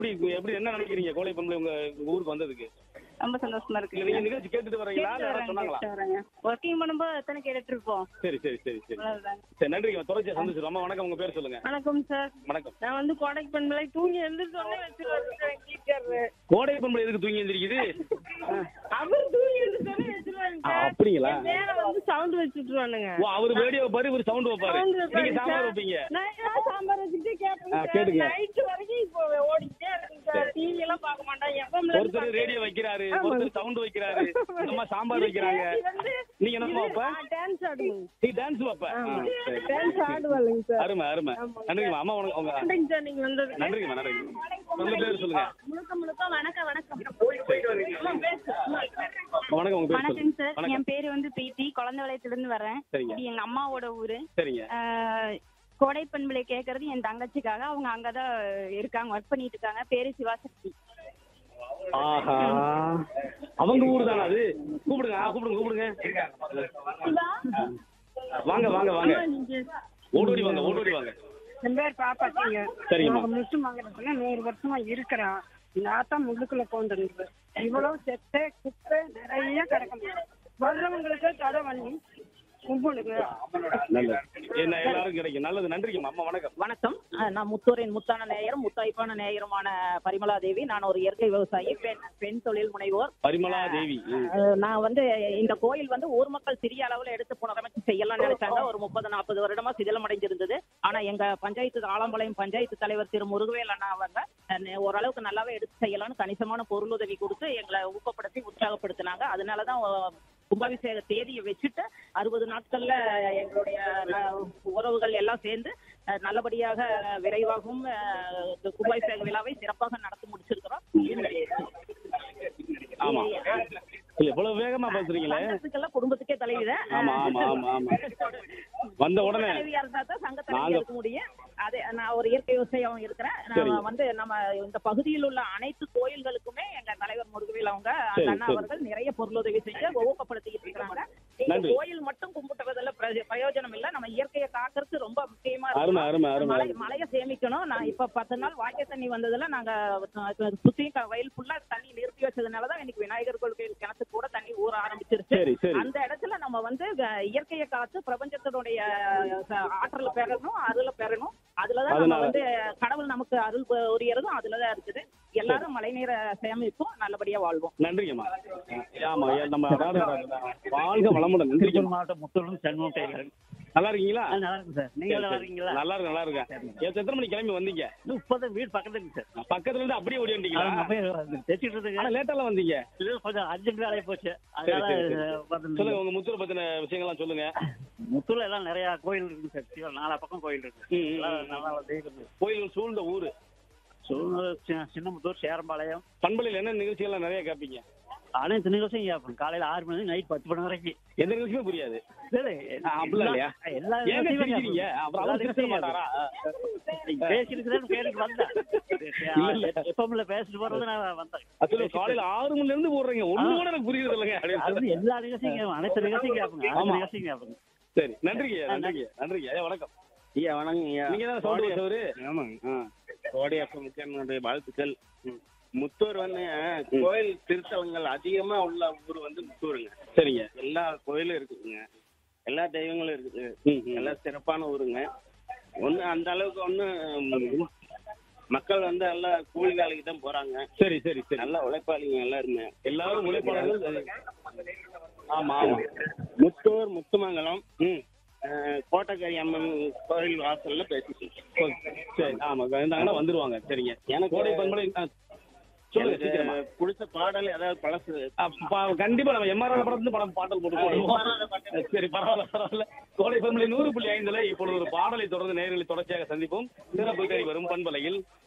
எப்படி எப்படி என்ன நினைக்கிறீங்க கோடை பண்பலை உங்க உங்க ஊருக்கு வந்ததுக்கு ரொம்ப சந்தோஷமா இல்ல இருக்கு நீங்க நிகழ்ச்சி கேட்டுட்டு வரீங்களா கேட்டு இல்ல யாராவது வரேங்க சொன்னாங்களா கேட்டு வரேங்க ஒர்க்கிங் பண்ணும்போது எத்தனை கேட்டுட்டு இருப்போம் சரி சரி சரி சரி அவ்வளவுதாங்க சரி நன்றிங்க தொடர்ச்சியா சந்திச்சிடும் அம்மா வணக்கம் உங்க பேர் சொல்லுங்க வணக்கம் சார் வணக்கம் நான் வந்து கோடைக்கு பண்ணல தூங்கி எழுந்திரிச்சோடனே வச்சிருவாரு டீச்சர் கோடை பண்பலை எதுக்கு தூங்கி எந்திரிக்குது அவர் தூங்கி எழுந்திரிச்சோடனே வச்சிருவாங்க ஆ, சார் அப்படிங்களா மேல வந்து சவுண்ட் வச்சுட்டுருவானுங்க ஓ அவர் ரேடியோ பாரு இவர் சவுண்ட் வைப்பாரு Sound வைப்பாரு நீங்க சாம்பார் சார். வைப்பீங்க நான் ஏன் சாம்பார் வச்சுட்டு கேட்பேன் ஆ, சார். கேளுங்க. நைட்டு வரைக்கும் இப்போ ஓடிக்கிட்டே இருக்குங்க சார் டிவி எல்லாம் பார்க்க மாட்டேன் எஃப்எம்ல ஒருத்தர் ரேடியோ வைக்கிறாரு ஒருத்தர் சவுண்ட் வைக்கிறாரு அம்மா சாம்பார் வைக்கிறாங்க நீங்க என்னம்மா வைப்ப டான்ஸ் ஆடுவோம் நீ டான்ஸ் வைப்ப ஆ, சரி. டான்ஸ் ஆடுவாளுங்க சார் அருமை அருமை நன்றிங்கம்மா அம்மா உனக்கு உங்க நன்றிங்க சார் நீங்க வந்தது நன்றிங்கம்மா நன்றிங்க உங்க பேர் சொல்லுங்க முழுக்க முழுக்க வணக்கம் வணக்கம் வணக்கம் உங்க பேர் வணக்கம் சொல்லுங்க சார் வணக்கம் என் பேரு வந்து பிரீத்தி குழந்தை வளையத்துல இருந்து வரேன் சரிங்க. இது எங்க அம்மாவோட ஊரு சரிங்க ஆஹ், கோடை பண்பலை கேக்குறது என் தங்கச்சிக்காக அவங்க அங்கதான் இருக்காங்க ஒர்க் பண்ணிட்டு இருக்காங்க பேரு சிவாசக்தி ஆஹா அவங்க ஊர் தானே அது கூப்பிடுங்க ஆ, கூப்பிடுங்க கூப்பிடுங்க வாங்க வாங்க வாங்க ஓடோடி வாங்க ஓடோடி வாங்க என் பேர் பாப்பாத்திங்க சரிங்கம்மா. நாங்க முஸ்லிம் வாங்குறதுல நூறு வருஷமா இருக்கிறோம் இந்த ஆத்தா முள்ளுக்குள்ள போந்துருக்கு இவ்வளவு செத்தை குப்பை நிறைய கிடக்கும் வர்றவங்களுக்கு தடை பண்ணி கும்பலுக்கு நல்லது என்ன எல்லாரும் கிடைக்கும் நல்லது நன்றிங்கம்மா அம்மா வணக்கம் வணக்கம் அஹ் நான் முத்தூரின் முத்தான நேயரும் முத்தாய்ப்பான நேயருமான பரிமளா தேவி நான் ஒரு இயற்கை விவசாயி பெண் பெண் தொழில் முனைவோர் பரிமளா தேவி ம். அஹ் நான் வந்து இந்த கோயில் வந்து ஊர் மக்கள் சிறிய அளவுல எடுத்து புனரமைச்சு செய்யலாம்னு நினைச்சாங்க ஒரு முப்பது நாற்பது வருடமா சிதிலம் அடைஞ்சிருந்தது ஆனா எங்க பஞ்சாயத்து ஆலம்பாளையம் பஞ்சாயத்து தலைவர் திரு முருகவேல் அண்ணா அவங்க அஹ் ஓரளவுக்கு நல்லாவே எடுத்து செய்யலாம்னு கணிசமான பொருளுதவி கொடுத்து எங்களை ஊக்கப்படுத்தி உற்சாகப்படுத்தினாங்க அதனாலதான் அஹ், கும்பாபிஷேக தேதியை வச்சுட்டு அறுபது நாட்கள்ல எங்களுடைய அஹ், உறவுகள் எல்லாம் சேர்ந்து அஹ், நல்லபடியாக விரைவாகவும் அஹ், இந்த கும்பாபிஷேக விழாவை சிறப்பாக நடத்தி முடிச்சிருக்கிறோம் ஆமா இல்ல, இவ்வளவு வேகமா பேசுறீங்களே சங்கத்துக்கெல்லாம் குடும்பத்துக்கே தலைவித ஆமா ஆமா ஆமா ஆமா வந்த உடனே தலைவியா இருந்தா தான் சங்க தலைவியா நாங்க- இருக்க முடியும் அதே நான் ஒரு இயற்கை விவசாயம் இருக்கிறேன் சரிங்க. நான் வந்து நம்ம இந்த பகுதியில் உள்ள அனைத்து கோயில்களுக்குமே எங்க தலைவர் முருகவேல் அவங்க சரி, அண்ணா சரி. அவர்கள் நிறைய பொருளுதவி செஞ்சு ஊக்கப்படுத்திட்டு இருக்காங்க நீங்க நன்றி. கோயில் மட்டும் கும்பிட்டுறதுல பிரய- பிரயோஜனம் இல்ல நம்ம இயற்கையை காக்கிறது ரொம்ப முக்கியமா அருமை அருமை அருமை மழை மழைய சேமிக்கணும் நான் இப்ப பத்து நாள் வாய்க்கை தண்ணி வந்ததுல நாங்க அஹ், சுத்தியும் க- வயல் ஃபுல்லா தண்ணி நிறுத்தி வச்சதுனாலதான் இன்னைக்கு விநாயகர் கோயில் கிணத்து கூட தண்ணி ஊற ஆரம்பிச்சிருச்சு சரி சரி அந்த இடத்துல நம்ம வந்து அஹ், இயற்கையை காத்து பிரபஞ்சத்தினுடைய அஹ், ஆற்றலை பெறணும் அருளை பெறணும் அதுலதான் நம்ம அதனால- வந்து கடவுள் நமக்கு அருள் உரியறதும் அதுலதான் இருக்குது எல்லாரும் மழைநீரை சேமிப்போம் நல்லபடியா வாழ்வோம் நன்றிங்கம்மா ஆமா ஏ, நம்ம அதாவது வாழ்க வளமுடன் நன்றிங்க திருப்பூர் மாவட்டம் முத்தூரும் சண்முகம் டெய்லர் நல்லா இருக்கீங்களா நல்லா இருக்கு சார் நீங்க நல்லா இருக்கீங்களா நல்லா இருக்கு நல்லா இருக்கேன் ஏன் எத்தனை மணிக்கு கிளம்பி வந்தீங்க இன்னும் இப்பதான் வீடு பக்கத்துல இருக்கு சார் பக்கத்துல இருந்து அப்படியே ஓடி வந்தீங்களா அது நம்ம தைச்சிட்டு ஆனா இருக்கு லேட்டால வந்தீங்க இது கொஞ்சம் அர்ஜென்ட் வேலையை போச்சு சரி, அதனால சரி, சரி. வந்து சொல்லுங்க உங்க முத்தூர் பத்தின விஷயங்கள்லாம் சொல்லுங்க முத்தூர்ல எல்லாம் நிறைய கோயில் இருக்கு சார் சிவன் நாலா பக்கம் கோயில் இருக்கு ம், ம், நல்லா ம். நல்லா தெய்வம் கோயில்கள் சூழ்ந்த ஊரு சூழ்நிலை சின்ன- சின்னமுத்தூர் சேரம்பாளையம் பண்பலையில் என்ன நிகழ்ச்சிகள்லாம் நிறைய கேட்பீங்க அனைத்து நிகழ்ச்சியும் கேட்போம் காலையில ஆறு மணி நைட் பத்து மணி வரைக்கும் எந்த நிகழ்ச்சியுமே புரியாது இல்லை, ஆ, அப்படிலாம் இல்லையா? எல்லா ஏங்க நிகழ்ச்சியும் சிரிக்கிறீங்க கேட்போம். அப்புறம் எல்லா அவர் சிரிக்க நிகழ்ச்சியும் மாட்டாரா நீங்க பேசிருக்கிறேன்னு கேட்டுட்டு வந்தேன் இல்ல, இல்ல. எப்பவுமே பேசிட்டு போறது நான் வந்தேன் அச்சோ காலையில ஆறு மணில இருந்து போடுறீங்க ஒண்ணு கூட எனக்கு புரியுது இல்லைங்க அப்படின்னு அது சொல்லி. எல்லா நிகழ்ச்சியும் கேட்போம் அனைத்து நிகழ்ச்சியும் கேட்போங்க ஆமா. அனைத்து நிகழ்ச்சியும் கேட்போங்க சரி நன்றிங்க நன்றிங்க நன்றிங்க ஐயா வணக்கம் ஐயா வணக்கம் ஐயா நீங்க தான் சவுண்ட் வச்சவரு ஆமாங்க கோடை அப்பனுடைய வாழ்த்துக்கள் முத்தூர் வந்து கோயில் திருத்தலங்கள் அதிகமா உள்ள ஊர் வந்து முத்தூருங்க சரிங்க எல்லா கோயிலும் இருக்குதுங்க எல்லா தெய்வங்களும் இருக்குது ம், ம். எல்லா சிறப்பான ஊருங்க ஒண்ணு அந்த அளவுக்கு ஒண்ணு மக்கள் வந்து எல்லாம் கூலி வேலைக்கு தான் போறாங்க சரி சரி சரி நல்ல உழைப்பாளிங்க எல்லாருமே எல்லாரும் உழைப்பாளர்கள் ஆமா ஆமா முத்தூர் முத்துமங்கலம் ம் அஹ், கோட்டக்கரி அம்மன் கோயில் வாசல்ல பேசிட்டு ஓ, சரி ஆமா இருந்தாங்கன்னா வந்துருவாங்க சரிங்க எனக்கு- கோடை பண்பலை ஆ, சொல்லுங்க எனக்கு சீக்கிரமா பிடிச்ச பாடல் ஏதாவது பழசு ஆ, பா- கண்டிப்பா நம்ம எம்ஆர்ஆர் படத்துல படம் பாடல் போட்டு போடுவோம் சரி பரவாயில்ல பரவாயில்ல கோடை பண்பலை நூறு புள்ளி ஐந்துல இப்பொழுது ஒரு பாடலை தொடர்ந்து நேர்களை தொடர்ச்சியாக சந்திப்போம் சிறப்பு தேடி வரும் பண்பலையில்